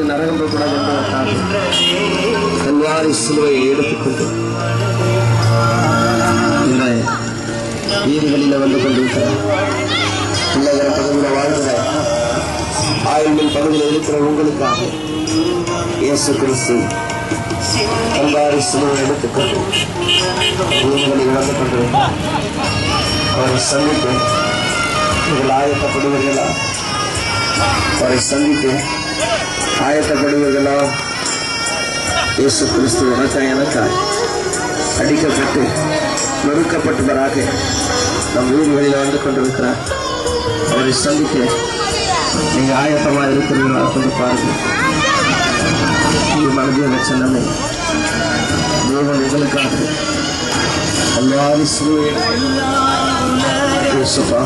நரகம் போகக்கூடாது என்பதற்காக கல்வாரி சிலுவையை எடுத்துக்கொண்டு இந்த வீதிகளில் வந்து கொண்டிருக்கிறார் பிள்ளைகிற பகுதியில் வாழ்கிற ஆயுள் பகுதியில் இருக்கிற உங்களுக்காக இயேசு கிறிஸ்து கல்வாரி சிலுவை எடுத்துக்கொண்டு வீதிகளில் வந்து கொண்டிருக்கிறார் அவரை சந்திக்க நீங்கள் ஆயத்தப்படுவீர்களா அவரை சந்திக்க ஆயத்தப்படுவீர்களா இயேசு கிறிஸ்து எனக்காய் எனக்காய் அடிக்கப்பட்டு நொறுக்கப்பட்டவராக நம் வீடுகளில் வந்து கொண்டிருக்கிறார் அவரை சந்திக்க நீங்க ஆயத்தமா இருக்கிறீங்களா கொஞ்சம் பாருங்க இது மனதிய லட்சணமே தேவன் உங்களுக்காக எல்லாரும் இயேசுப்பா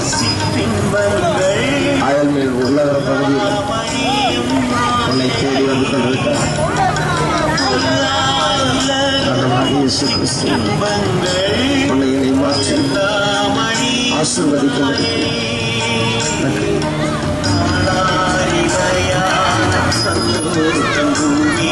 அயல் மேல் உள்ளவர பகுதியில் உன்னை தேடி வந்து கொண்டிருக்கிறார் ஆண்டவராக இயேசு கிறிஸ்து உன்னை என்னை மாற்றி ஆசீர்வதிக்கும்படி நன்றி.